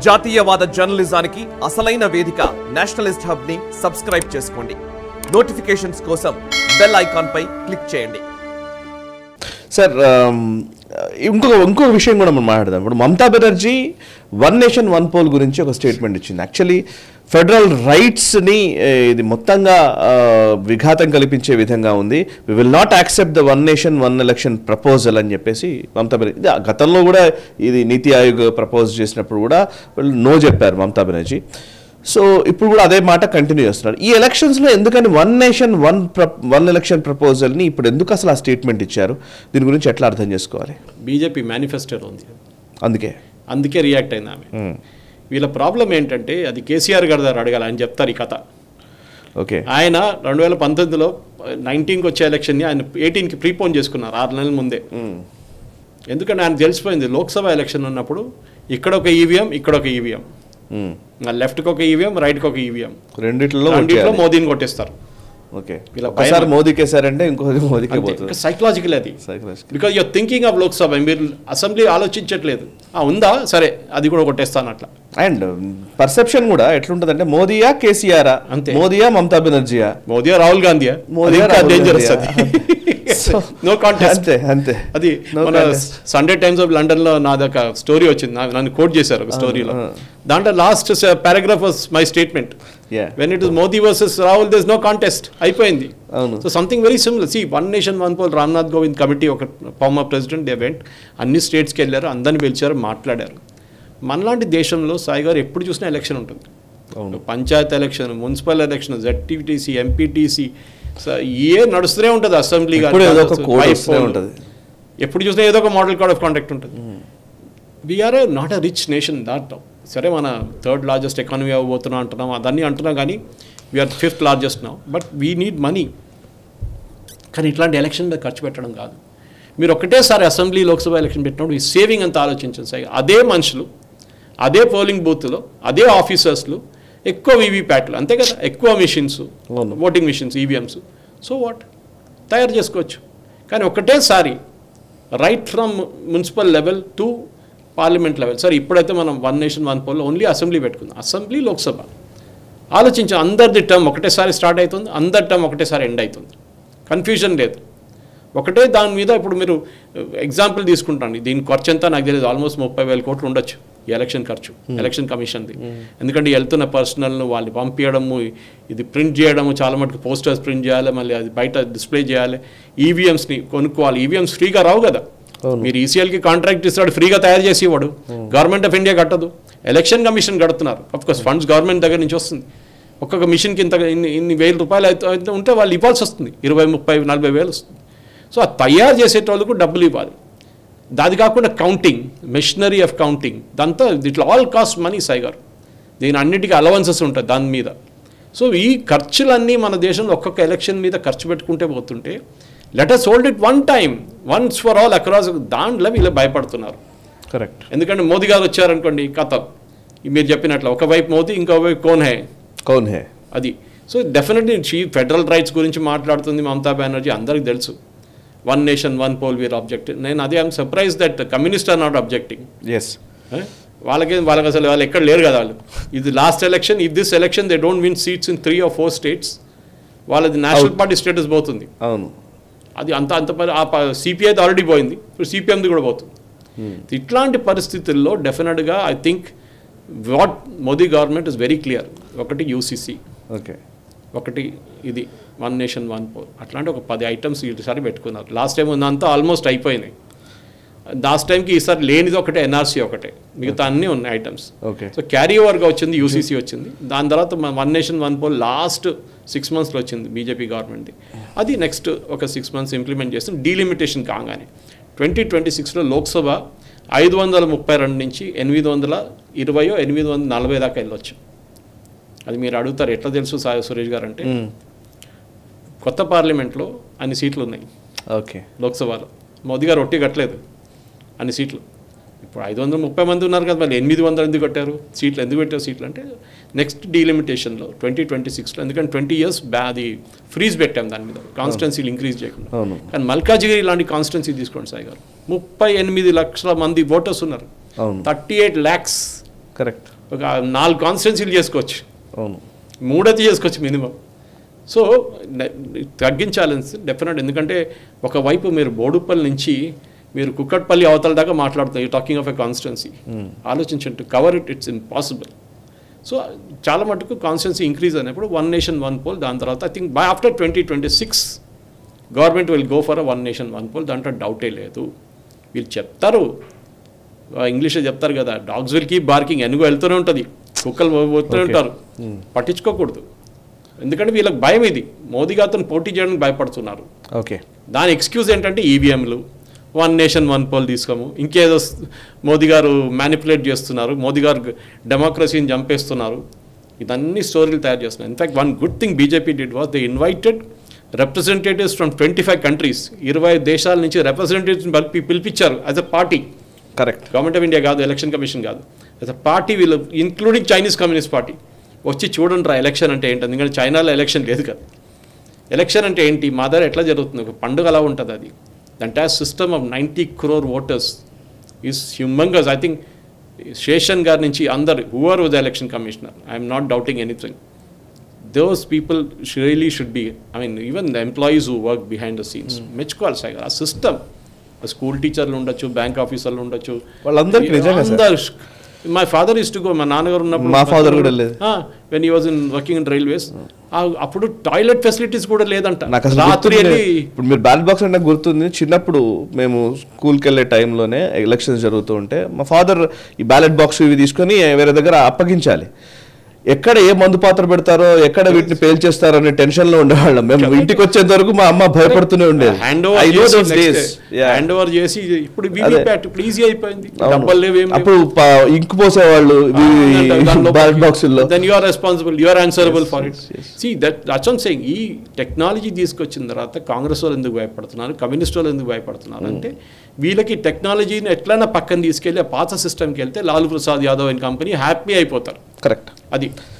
జాతీయవాద జర్నలిజానికి అసలైన వేదిక నేషనలిస్ట్ హబ్ ని సబ్స్క్రైబ్ చేసుకోండి నోటిఫికేషన్స్ కోసం బెల్ ఐకాన్ పై క్లిక్ చేయండి సార్ ఆమ్, ఇంకొక ఇంకొక విషయం కూడా మనం మాట్లాడదాం ఇప్పుడు Mamata Banerjee one nation one poll గురించి ఒక స్టేట్మెంట్ ఇచ్చింది యాక్చువల్లీ ఫెడరల్ రైట్స్ని ఇది మొత్తంగా ఆ, విఘాతం కల్పించే విధంగా ఉంది we will not accept the one nation one election proposal అని చెప్పేసి మమతా బెనర్జీ ఇది గతంలో కూడా ఇది నీతి ఆయోగ్ ప్రపోజ్ చేసినప్పుడు కూడా వాళ్ళు నో చెప్పారు మమతా బెనర్జీ సో ఇప్పుడు కూడా అదే మాట కంటిన్యూ చేస్తున్నారు ఈ ఎలక్షన్స్లో ఎందుకని one nation one one election ప్రపోజల్ని ఇప్పుడు ఎందుకు అసలు ఆ స్టేట్మెంట్ ఇచ్చారు దీని గురించి ఎట్లా అర్థం చేసుకోవాలి బీజేపీ మేనిఫెస్టోలో ఉంది అందుకే అందుకే రియాక్ట్ అయింది ఆమె వీళ్ళ ప్రాబ్లం ఏంటంటే అది కేసీఆర్ గారి దగ్గర అడగాలి ఆయన చెప్తారు ఈ కథ ఓకే ఆయన రెండు వేల పంతొమ్మిదిలో నైన్టీన్కి వచ్చే ఎలక్షన్ని ఆయన ఎయిటీన్కి ప్రీపోన్ చేసుకున్నారు ఆరు నెలల ముందే ఎందుకంటే ఆయన తెలిసిపోయింది లోక్సభ ఎలక్షన్ ఉన్నప్పుడు ఇక్కడ ఒక ఈవీఎం ఇక్కడ ఒక ఈవీఎం లెఫ్ట్కి ఒక ఈవీఎం రైట్కి ఒక ఈవీఎం రెండిట్లో రెండిట్లో మోదీని కొట్టేస్తారు ఓకే వీళ్ళ ఒకసారి మోదీకి వేసారంటే ఇంకోది మోదీకే పోతుంది సైకలాజికల్ అది Psychological. Because your thinking of Lok Sabha మీరు అసెంబ్లీ ఆలోచించట్లేదు ఆ, ఉందా సరే అది కూడా కొట్టేస్తాను అట్లా అండ్ పర్సెప్షన్ కూడా ఎట్లుంటదంటే మోదీయా కేసీఆరా అంతే. మోదీయా మమతా బెనర్జీయా మోదీ రాహుల్ గాంధీయా మోదీ ఇంకా రాహుల్ డేంజరస్ గాంధీయా? అది So, నో కాంటెస్ట్ అంతే అంతే అది No మన contest. Sunday Times of London లో నాదొక స్టోరీ వచ్చింది నా- నన్ను కోట్ చేశారు ఒక స్టోరీలో దాంట్లో last paragraph was my statement Yeah. When it is Modi versus Rahul this no contest అయిపోయింది అవును. So something very similar see one nation one poll Ramnath Kovind committee ఒక ఫార్మర్ ప్రెసిడెంట్ దే వెంట్ అన్ని స్టేట్స్కి వెళ్ళారు అందరిని పిలిచారు మాట్లాడారు మనలాంటి దేశంలో సాయి గారు ఎప్పుడు చూసినా ఎలక్షన్ ఉంటుంది అవును. Panchayat election municipal election ZPTC MPTC ఏ నడుస్తూనే ఉంటుంది అసెంబ్లీ ఎప్పుడు ఏదో ఒక code వస్తూనే ఉంటది. ఎప్పుడు చూసినా ఏదో ఒక మోడల్ కోడ్ ఆఫ్ కాండక్ట్ ఉంటుంది we're not a rich nation that సరే మన థర్డ్ లార్జెస్ట్ ఎకానమీ అవ్వబోతున్నాం అంటున్నాం అదన్నీ అంటున్నాం కానీ we're fifth largest now but we need money కానీ ఇట్లాంటి ఎలక్షన్ మీద ఖర్చు పెట్టడం కాదు మీరు ఒకటేసారి అసెంబ్లీ లోక్సభ ఎలక్షన్ పెట్టినప్పుడు ఈ సేవింగ్ అంతా ఆలోచించండి సార్ అదే మనుషులు అదే పోలింగ్ బూత్లో అదే ఆఫీసర్స్లు ఎక్కువ వీవీప్యాట్లు అంతే కదా ఎక్కువ మిషన్స్ అవును. Voting machines EVMs so what తయారు చేసుకోవచ్చు కానీ ఒకటేసారి right from municipal level to parliament level sir ఇప్పుడైతే మనం one nation one poll only assembly పెట్టుకుందాం అసెంబ్లీ లోక్సభ ఆలోచించి అందరిది టర్మ్ ఒకటేసారి స్టార్ట్ అవుతుంది అందరి టర్మ్ ఒకటేసారి ఎండ్ అవుతుంది కన్ఫ్యూజన్ లేదు ఒకటే దాని మీద ఇప్పుడు మీరు ఎగ్జాంపుల్ తీసుకుంటాండి దీని ఖర్చు ఎంత నాకు తెలియదు ఆల్మోస్ట్ ముప్పై వేల కోట్లు ఉండొచ్చు ఈ ఎలక్షన్ ఖర్చు ఎలక్షన్ కమిషన్ది ఎందుకంటే ఈ వెళ్తున్న పర్సనల్ను వాళ్ళు పంపించడము ఇది ప్రింట్ చేయడము చాలా మటుకు పోస్టర్స్ ప్రింట్ చేయాలి మళ్ళీ అది బయట డిస్ప్లే చేయాలి ఈవీఎంస్ని కొనుక్కోవాలి ఈవీఎంస్ ఫ్రీగా రావు కదా మీరు ఈసీఎల్కి కాంట్రాక్ట్ ఇస్తాడు ఫ్రీగా తయారు చేసి ఇవ్వడు గవర్నమెంట్ ఆఫ్ ఇండియా కట్టదు ఎలక్షన్ కమిషన్ కడుతున్నారు కోర్స్ ఫండ్స్ గవర్నమెంట్ దగ్గర నుంచి వస్తుంది ఒక్కొక్క మిషన్కి ఇంత ఇన్ని ఇన్ని వేల రూపాయలు అయితే అయితే ఉంటే వాళ్ళు ఇవ్వాల్సి వస్తుంది ఇరవై ముప్పై నలభై వేలు వస్తుంది సో ఆ తయారు చేసేటోళ్ళకు డబ్బులు ఇవ్వాలి దాది కాకుండా కౌంటింగ్ మెషినరీ ఆఫ్ కౌంటింగ్ దాంతో ఇట్లా ఆల్ కాస్ట్ మనీ సైగారు దీని అన్నిటికీ అలవెన్సెస్ ఉంటుంది దాని మీద సో ఈ ఖర్చులన్నీ మన దేశంలో ఒక్కొక్క ఎలక్షన్ మీద ఖర్చు పెట్టుకుంటే పోతుంటే let us hold it one time once for all across దాంట్లో వీళ్ళు భయపడుతున్నారు కరెక్ట్ ఎందుకంటే మోదీ గారు వచ్చారనుకోండి కథ మీరు చెప్పినట్లు ఒకవైపు మోదీ ఇంకోవైపు కోన్ హే కౌన్ హే అది so definitely she federal rights గురించి మాట్లాడుతుంది మమతా బెనర్జీ అందరికి తెలుసు one nation one poll we're object నేను అదే I'm surprised that communist are not objecting as వాళ్ళకి వాళ్ళకి అసలు వాళ్ళు ఎక్కడ లేరు కదా వాళ్ళు ఇది last election if this election they don't win seats in three or four states వాళ్ళది నేషనల్ పార్టీ స్టేటస్ పోతుంది అవును అది అంత అంత పరి- ఆ సిపిఐది ఆల్రెడీ పోయింది ఇప్పుడు సిపిఎంది కూడా పోతుంది ఇట్లాంటి పరిస్థితుల్లో డెఫినెట్గా I think what Modi government is very clear ఒకటి యూసీసీ ఓకే ఒకటి ఇది వన్ నేషన్ వన్ పోల్ అట్లాంటి ఒక పది ఐటమ్స్ ఈసారి పెట్టుకున్నారు లాస్ట్ టైం ఉన్నంతా ఆల్మోస్ట్ అయిపోయినాయి లాస్ట్ టైంకి ఈసారి లేనిది ఒకటే ఎన్ఆర్సీ ఒకటే మిగతా అన్నీ ఉన్నాయి ఐటమ్స్ ఓకే సో క్యారీ ఓవర్గా వచ్చింది యూసీసీ వచ్చింది దాని తర్వాత one nation one poll last six మంత్స్లో వచ్చింది బీజేపీ గవర్నమెంట్ది అది నెక్స్ట్ ఒక సిక్స్ మంత్స్ ఇంప్లిమెంట్ చేస్తుంది డీలిమిటేషన్ కాగానే ట్వంటీ ట్వంటీ సిక్స్లో లోక్సభ ఐదు వందల ముప్పై రెండు నుంచి ఎనిమిది వందల ఇరవయో ఎనిమిది వందల నలభై దాకా వెళ్ళొచ్చు అది మీరు అడుగుతారు ఎట్లా తెలుసు సాయి సురేష్ గారు అంటే కొత్త పార్లమెంట్లో అన్ని సీట్లు ఉన్నాయి ఓకే లోక్సభలో మోదీ గారు ఒట్టి కట్టలేదు అన్ని సీట్లు ఇప్పుడు ఐదు వందల ముప్పై మంది ఉన్నారు కదా మళ్ళీ ఎనిమిది వందలు ఎందుకు కట్టారు సీట్లు ఎందుకు పెట్టారు సీట్లు అంటే నెక్స్ట్ డీలిమిటేషన్లో ట్వంటీ ట్వంటీ సిక్స్లో ఎందుకంటే ట్వంటీ ఇయర్స్ బ్యా అది ఫ్రీజ్ పెట్టాం దాని మీద కాన్స్టెన్సీలు ఇంక్రీజ్ చేయకుండా అవును కానీ మల్కాజిగిరి ఇలాంటి కాన్స్టెన్సీ తీసుకోండి సాయి గారు ముప్పై ఎనిమిది లక్షల మంది ఓటర్స్ ఉన్నారు అవును థర్టీ ఎయిట్ ల్యాక్స్ కరెక్ట్ ఒక నాలుగు కాన్స్టిట్యున్సీలు చేసుకోవచ్చు అవును మూడైతే చేసుకోవచ్చు మినిమం సో న- తగ్గించాలని డెఫినెట్ ఎందుకంటే ఒకవైపు మీరు బోడుపల్లి నుంచి మీరు కుక్కట్పల్లి అవతల దాకా మాట్లాడుతున్నారు you talking of a constituency ఆలోచించండి to cover it it's impossible so చాలా మటుకు కాన్స్టిట్యున్సీ ఇంక్రీజ్ అయినప్పుడు వన్ నేషన్ వన్ పోల్ దాని తర్వాత I think by after twenty twenty six government will go for a one nation one poll దాంట్లో డౌటే లేదు వీళ్ళు చెప్తారు ఇంగ్లీష్లో చెప్తారు కదా డాగ్స్ విల్ కీప్ బార్కింగ్ ఎనుగు వెళ్తూనే ఉంటుంది కుక్కలు పోతూనే ఉంటారు పట్టించుకోకూడదు ఎందుకంటే వీళ్ళకి భయం ఇది మోదీ గారితో పోటీ చేయడానికి భయపడుతున్నారు ఓకే దాని ఎక్స్క్యూజ్ ఏంటంటే ఈవీఎంలు వన్ నేషన్ వన్ పోల్ తీసుకోము ఇంకేదో స్- మోదీ గారు మ్యానిపులేట్ చేస్తున్నారు మోదీ గారు డెమోక్రసీని చంపేస్తున్నారు ఇదన్నీ స్టోరీలు తయారు చేస్తున్నారు in fact one good thing BJP did was they invited representatives from twenty five countries ఇరవై దేశాల నుంచి రిప్రజెంటేటివ్స్ పిలిపించారు as a party correct government of India కాదు ఎలక్షన్ కమిషన్ కాదు యాజ్ అ పార్టీ వీళ్ళు ఇంక్లూడింగ్ చైనీస్ కమ్యూనిస్ట్ పార్టీ వచ్చి చూడండి రా ఎలక్షన్ అంటే ఏంటి ఎందుకంటే చైనాలో ఎలక్షన్ లేదు కదా ఎలక్షన్ అంటే ఏంటి మా దగ్గర ఎట్లా జరుగుతుంది ఒక పండుగ అలా ఉంటుంది అది అంటే ఆ system of ninety crore voters is humongous I think Seshan గారి నుంచి అందరు who are was election commissioner I'm not doubting anything those people really should be I mean even the employees who work behind the scenes మెచ్చుకోవాలి sir ఆ system school టీచర్లు ఉండొచ్చు bank ఆఫీసర్లు ఉండొచ్చు వాళ్ళందరికీ నిజంగా సార్. అందరు my father is to go మా నాన్నగారు ఉన్నప్పుడు మా father కూడా వెళ్ళేది. When he was in working in railways అప్పుడు టాయిలెట్ ఫెసిలిటీస్ కూడా లేదంట నాకు అసలు రాత్రి గుర్తుంది. వెళ్ళి ఇప్పుడు మీరు బ్యాలెట్ బాక్స్ అంటే నాకు గుర్తుంది చిన్నప్పుడు మేము స్కూల్కి వెళ్ళే టైంలోనే ఎలక్షన్స్ జరుగుతూ ఉంటే మా ఫాదర్ ఈ బ్యాలెట్ బాక్స్ ఇవి తీసుకొని వేరే దగ్గర అప్పగించాలి ఎక్కడ ఏ మందు పాత్ర పెడతారో ఎక్కడ వీటిని పేల్చేస్తారో అనే టెన్షన్ లో ఉండేవాళ్ళం మేము ఇంటికి వచ్చేంత వరకు మా అమ్మ భయపడుతూనే ఉండేది hand I know those days. Yeah. Hand over చేసి ఇప్పుడు అదే. వీవీప్యాట్ ఇప్పుడు ఈజీ అయిపోయింది అవును. డబ్బులు లేవేం అప్పుడు ప- ఇంకు పోసేవాళ్ళు బ్యాలెట్ బాక్సుల్లో then you are responsible you are answerable for it yes, yes. See that that's on saying ఈ టెక్నాలజీ తీసుకొచ్చిన తర్వాత కాంగ్రెస్ వాళ్ళు ఎందుకు భయపడుతున్నారు కమ్యూనిస్ట్ వాళ్ళు ఎందుకు భయపడుతున్నారు అంటే వీళ్ళకి టెక్నాలజీని ఎట్లైనా పక్కన తీసుకెళ్ళి ఆ పాత సిస్టమ్కి వెళ్తే Lalu Prasad Yadav and company happy అయిపోతారు కరెక్ట్ అది